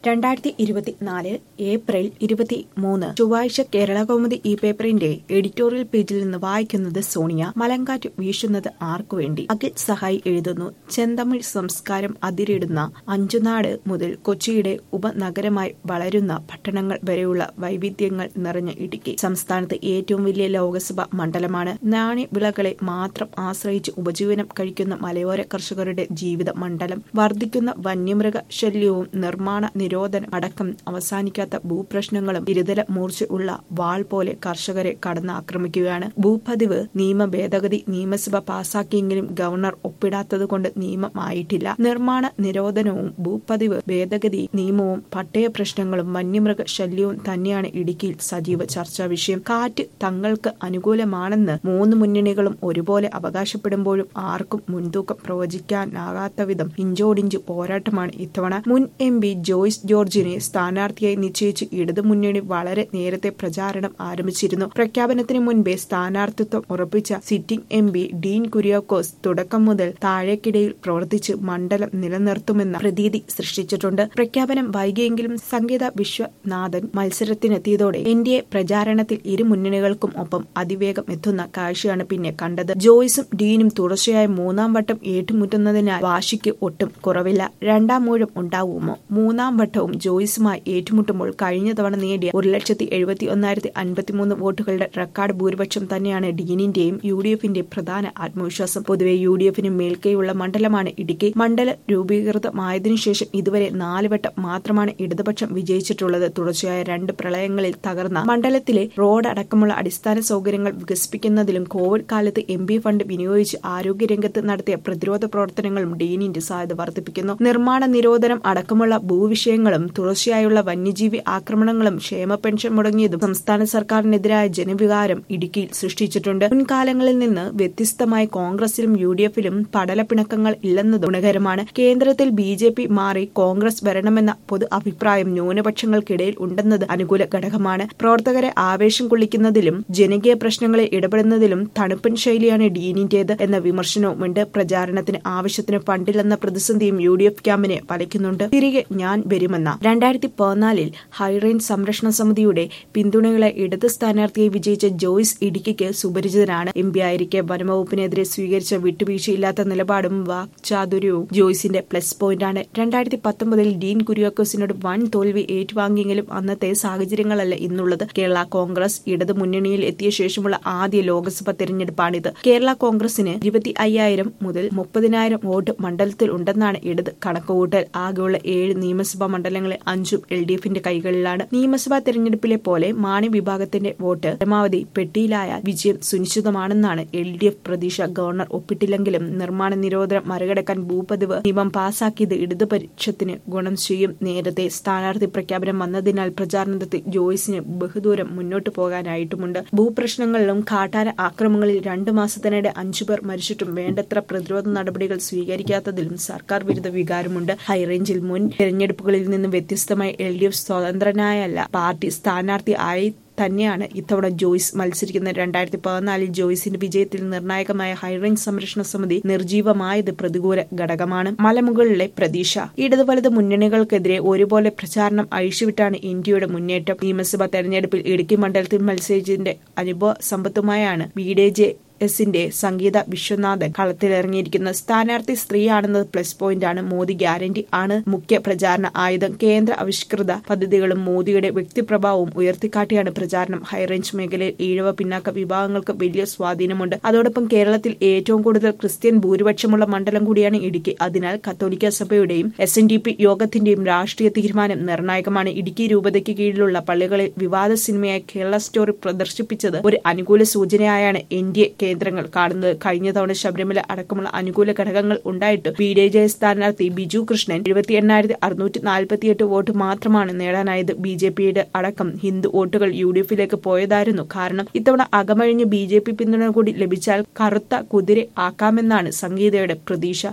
രണ്ടായിരത്തി ഇരുപത്തിനാല് ഏപ്രിൽ ഇരുപത്തി മൂന്ന് ചൊവ്വാഴ്ച കേരള കൗമുദി ഈ പേപ്പറിന്റെ എഡിറ്റോറിയൽ പേജിൽ നിന്ന് വായിക്കുന്നത് സോണിയ മലങ്കാറ്റ് വീശുന്നത് ആർക്കു വേണ്ടി അഖിൽ സഹായി എഴുതുന്നു ചെന്തമിഴ് സംസ്കാരം അതിരിടുന്ന അഞ്ചുനാട് മുതൽ കൊച്ചിയുടെ ഉപനഗരമായി വളരുന്ന പട്ടണങ്ങൾ വരെയുള്ള വൈവിധ്യങ്ങൾ നിറഞ്ഞ ഇടുക്കി സംസ്ഥാനത്ത് ഏറ്റവും വലിയ ലോകസഭ മണ്ഡലമാണ് നാണ്യവിളകളെ മാത്രം ആശ്രയിച്ച് ഉപജീവനം കഴിക്കുന്ന മലയോര കർഷകരുടെ ജീവിത മണ്ഡലം വർദ്ധിക്കുന്ന വന്യമൃഗ ശല്യവും നിർമ്മാണ നിരോധനം അടക്കം അവസാനിക്കാത്ത ഭൂപ്രശ്നങ്ങളും ഇരുതല മൂർച്ച ഉള്ള വാൾ പോലെ കർഷകരെ കടന്നാക്രമിക്കുകയാണ് ഭൂപതിവ് നിയമ ഭേദഗതി നിയമസഭ പാസാക്കിയെങ്കിലും ഗവർണർ ഒപ്പിടാത്തതുകൊണ്ട് നിയമമായിട്ടില്ല നിർമ്മാണ നിരോധനവും ഭൂപതിവ് ഭേദഗതി നിയമവും പട്ടയ പ്രശ്നങ്ങളും വന്യമൃഗ ശല്യവും തന്നെയാണ് ഇടുക്കിയിൽ സജീവ ചർച്ചാ വിഷയം കാറ്റ് തങ്ങൾക്ക് അനുകൂലമാണെന്ന് മൂന്ന് മുന്നണികളും ഒരുപോലെ അവകാശപ്പെടുമ്പോഴും ആർക്കും മുൻതൂക്കം പ്രവചിക്കാനാകാത്ത വിധം ഇഞ്ചോടിഞ്ച് പോരാട്ടമാണ് ഇത്തവണ മുൻ എം പി ജോയ്സ് ജോർജിനെ സ്ഥാനാർത്ഥിയായി നിശ്ചയിച്ച് ഇടതുമുന്നണി വളരെ നേരത്തെ പ്രചാരണം ആരംഭിച്ചിരുന്നു പ്രഖ്യാപനത്തിന് മുൻപേ സ്ഥാനാർത്ഥിത്വം ഉറപ്പിച്ച sitting M P Dean Kuriakose തുടക്കം മുതൽ താഴേക്കിടയിൽ പ്രവർത്തിച്ച് മണ്ഡലം നിലനിർത്തുമെന്ന പ്രതീതി സൃഷ്ടിച്ചിട്ടുണ്ട് പ്രഖ്യാപനം വൈകിയെങ്കിലും സംഗീത വിശ്വനാഥൻ മത്സരത്തിനെത്തിയതോടെ എൻ ഡി എ പ്രചാരണത്തിൽ ഇരു മുന്നണികൾക്കും ഒപ്പം അതിവേഗം എത്തുന്ന കാഴ്ചയാണ് പിന്നെ കണ്ടത് ജോയ്സും ഡീനും തുടർച്ചയായ മൂന്നാം വട്ടം ഏറ്റുമുട്ടുന്നതിനാൽ വാശിക്ക് ഒട്ടും കുറവില്ല രണ്ടാം മൂഴം ഉണ്ടാവുമോ മൂന്നാം വട്ടവും ജോയ്സുമായി ഏറ്റുമുട്ടുമ്പോൾ കഴിഞ്ഞ തവണ നേടിയ ഒരു ലക്ഷത്തി എഴുപത്തി ഒന്നായിരത്തി അൻപത്തിമൂന്ന് വോട്ടുകളുടെ റെക്കോർഡ് ഭൂരിപക്ഷം തന്നെയാണ് ഡീനിന്റെയും യു ഡി എഫിന്റെ പ്രധാന ആത്മവിശ്വാസം പൊതുവെ യു ഡി എഫിന് മേൽക്കൈയുള്ള മണ്ഡലമാണ് ഇടുക്കി മണ്ഡലം രൂപീകൃതമായതിനു ശേഷം ഇതുവരെ നാല് വട്ടം മാത്രമാണ് ഇടതുപക്ഷം വിജയിച്ചിട്ടുള്ളത് തുടർച്ചയായ രണ്ട് പ്രളയങ്ങളിൽ തകർന്ന മണ്ഡലത്തിലെ റോഡ് അടക്കമുള്ള അടിസ്ഥാന സൗകര്യങ്ങൾ വികസിപ്പിക്കുന്നതിലും കോവിഡ് കാലത്ത് എം പി ഫണ്ട് വിനിയോഗിച്ച് ആരോഗ്യരംഗത്ത് നടത്തിയ പ്രതിരോധ പ്രവർത്തനങ്ങളും ഡീനിന്റെ സാധ്യത വർദ്ധിപ്പിക്കുന്നു നിർമ്മാണ നിരോധനം അടക്കമുള്ള ഭൂവിഷയങ്ങളും തുടർച്ചയായുള്ള വന്യജീവി ആക്രമണങ്ങളും ക്ഷേമ പെൻഷൻ മുടങ്ങിയതും സംസ്ഥാന സർക്കാരിനെതിരായ ജനവികാരം ഇടുക്കിയിൽ സൃഷ്ടിച്ചിട്ടുണ്ട് മുൻകാലങ്ങളിൽ നിന്ന് വ്യത്യസ്തമായി കോൺഗ്രസിലും യു ഡി എഫിലും പടലപ്പിണക്കങ്ങൾ ഇല്ലെന്നത് ഗുണകരമാണ് കേന്ദ്രത്തിൽ ബി ജെ പി മാറി കോൺഗ്രസ് വരണമെന്ന പൊതു അഭിപ്രായം ന്യൂനപക്ഷങ്ങൾക്കിടയിൽ ഉണ്ടെന്നത് അനുകൂല ഘടകമാണ് പ്രവർത്തകരെ ആവേശം കൊള്ളിക്കുന്നതിലും ജനകീയ പ്രശ്നങ്ങളിൽ ഇടപെടുന്നതിലും തണുപ്പൻ ശൈലിയാണ് ഡീനിന്റേത് എന്ന വിമർശനവുമുണ്ട് പ്രചാരണത്തിന് ആവശ്യത്തിന് ഫണ്ടില്ലെന്ന പ്രതിസന്ധിയും യു ഡി എഫ് ക്യാമ്പിനെ വലയ്ക്കുന്നുണ്ട് തിരികെ ഞാൻ വരുമെന്ന രണ്ടായിരത്തി പതിനാലിൽ ഹൈറേഞ്ച് സംരക്ഷണ സമിതിയുടെ പിന്തുണയുള്ള ഇടത് സ്ഥാനാർത്ഥിയായി വിജയിച്ച ജോയ്സ് ഇടുക്കിക്ക് സുപരിചിതനാണ് എം പി ആയിരിക്കെ വനംവകുപ്പിനെതിരെ സ്വീകരിച്ച വിട്ടുവീഴ്ചയില്ലാത്ത നിലപാടും വാക്ചാതുര്യവും ജോയ്സിന്റെ പ്ലസ് പോയിന്റാണ് രണ്ടായിരത്തി പത്തൊമ്പതിൽ ഡീൻ കുര്യാക്കോസിനോട് വൻ തോൽവി ഏറ്റുവാങ്ങിയെങ്കിലും അന്നത്തെ സാഹചര്യങ്ങളല്ല ഇന്നുള്ളത് കേരള കോൺഗ്രസ് ഇടത് മുന്നണിയിൽ എത്തിയ ശേഷമുള്ള ആദ്യ ലോക്സഭ തെരഞ്ഞെടുപ്പാണിത് കേരള കോൺഗ്രസിന് ഇരുപത്തി അയ്യായിരം മുതൽ മുപ്പതിനായിരം വോട്ട് മണ്ഡലത്തിൽ ഉണ്ടെന്നാണ് ഇടത് കണക്കുകൂട്ടൽ ആകെയുള്ള ഏഴ് നിയമസഭാ മണ്ഡലങ്ങളിൽ അഞ്ചും എൽ ഡി എഫിന്റെ കൈകളിലാണ് നിയമസഭാ തെരഞ്ഞെടുപ്പിലെ പോലെ മാണി വിഭാഗത്തിന്റെ വോട്ട് പരമാവധി പെട്ടിയിലായാൽ വിജയം സുനിശ്ചിതമാണെന്നാണ് എൽ ഡി എഫ് പ്രതീക്ഷ ഗവർണർ ഒപ്പിട്ടില്ലെങ്കിലും നിർമ്മാണ നിരോധനം മറികടക്കാൻ ഭൂപതിവ് നിയമം പാസാക്കിയത് ഇടതുപക്ഷത്തിന് ഗുണം ചെയ്യും നേരത്തെ സ്ഥാനാർത്ഥി പ്രഖ്യാപനം വന്നതിനാൽ പ്രചാരണത്തിൽ ജോയ്സിന് ബഹുദൂരം മുന്നോട്ടു പോകാനായിട്ടുമുണ്ട് ഭൂപ്രശ്നങ്ങളിലും കാട്ടാന ആക്രമണങ്ങളിൽ രണ്ടു മാസത്തിനിടെ അഞ്ചുപേർ മരിച്ചിട്ടും വേണ്ടത്ര പ്രതിരോധ നടപടികൾ സ്വീകരിക്കാത്തതിലും സർക്കാർ വിരുദ്ധ വികാരമുണ്ട് ഹൈറേഞ്ചിൽ മുൻ തെരഞ്ഞെടുപ്പുകളിൽ നിന്ന് വ്യത്യസ്തമായി എൽ ഡി എഫ് സ്വതന്ത്രനായല്ല പാർട്ടി സ്ഥാനാർത്ഥി ആയി തന്നെയാണ് ഇത്തവണ ജോയ്സ് മത്സരിക്കുന്ന രണ്ടായിരത്തി പതിനാലിൽ ജോയ്സിന്റെ വിജയത്തിൽ നിർണായകമായ ഹൈറേഞ്ച് സംരക്ഷണ സമിതി നിർജീവമായത് പ്രതികൂല ഘടകമാണ് മലമുകളിലെ പ്രതീക്ഷ ഇടതു വലത് മുന്നണികൾക്കെതിരെ ഒരുപോലെ പ്രചാരണം അഴിച്ചുവിട്ടാണ് ഇന്ത്യയുടെ മുന്നേറ്റം നിയമസഭാ തെരഞ്ഞെടുപ്പിൽ ഇടുക്കി മണ്ഡലത്തിൽ മത്സരിച്ചതിന്റെ അനുഭവ സമ്പത്തുമായാണ് ബി ഡി ജെ എസിന്റെ സംഗീത വിശ്വനാഥൻ കളത്തിലിറങ്ങിയിരിക്കുന്ന സ്ഥാനാർത്ഥി സ്ത്രീയാണെന്നത് പ്ലസ് പോയിന്റ് ആണ് മോദി ഗ്യാരണ്ടി ആണ് മുഖ്യ പ്രചാരണ ആയുധം കേന്ദ്ര ആവിഷ്കൃത പദ്ധതികളും മോദിയുടെ വ്യക്തിപ്രഭാവവും ഉയർത്തിക്കാട്ടിയാണ് പ്രചാരണം ഹൈറേഞ്ച് മേഖലയിൽ ഈഴവ പിന്നാക്ക വിഭാഗങ്ങൾക്ക് വലിയ സ്വാധീനമുണ്ട് അതോടൊപ്പം കേരളത്തിൽ ഏറ്റവും കൂടുതൽ ക്രിസ്ത്യൻ ഭൂരിപക്ഷമുള്ള മണ്ഡലം കൂടിയാണ് ഇടുക്കി അതിനാൽ കത്തോലിക്ക സഭയുടെയും എസ് എൻ ഡി പി യോഗത്തിന്റെയും രാഷ്ട്രീയ തീരുമാനം നിർണായകമാണ് ഇടുക്കി രൂപതയ്ക്ക് കീഴിലുള്ള പള്ളികളിൽ വിവാദ സിനിമയായ കേരള സ്റ്റോറി പ്രദർശിപ്പിച്ചത് ഒരു അനുകൂല സൂചനയായാണ് എൻ ഡി എ കേന്ദ്രങ്ങൾ കാണുന്നത് കഴിഞ്ഞ തവണ ശബരിമല അടക്കമുള്ള അനുകൂല ഘടകങ്ങൾ ഉണ്ടായിട്ട് ബി ഡി ജെ സ്ഥാനാർത്ഥി ബിജു കൃഷ്ണൻ എഴുപത്തി എണ്ണായിരത്തി അറുന്നൂറ്റി നാൽപ്പത്തിയെട്ട് വോട്ട് മാത്രമാണ് നേടാനായത് ബി ജെ പിയുടെ അടക്കം ഹിന്ദു വോട്ടുകൾ യു ഡി എഫിലേക്ക് പോയതായിരുന്നു കാരണം ഇത്തവണ അകമഴിഞ്ഞ് ബി ജെ പി പിന്തുണ കൂടി ലഭിച്ചാൽ കറുത്ത കുതിര ആക്കാമെന്നാണ് സംഗീതയുടെ പ്രതീക്ഷ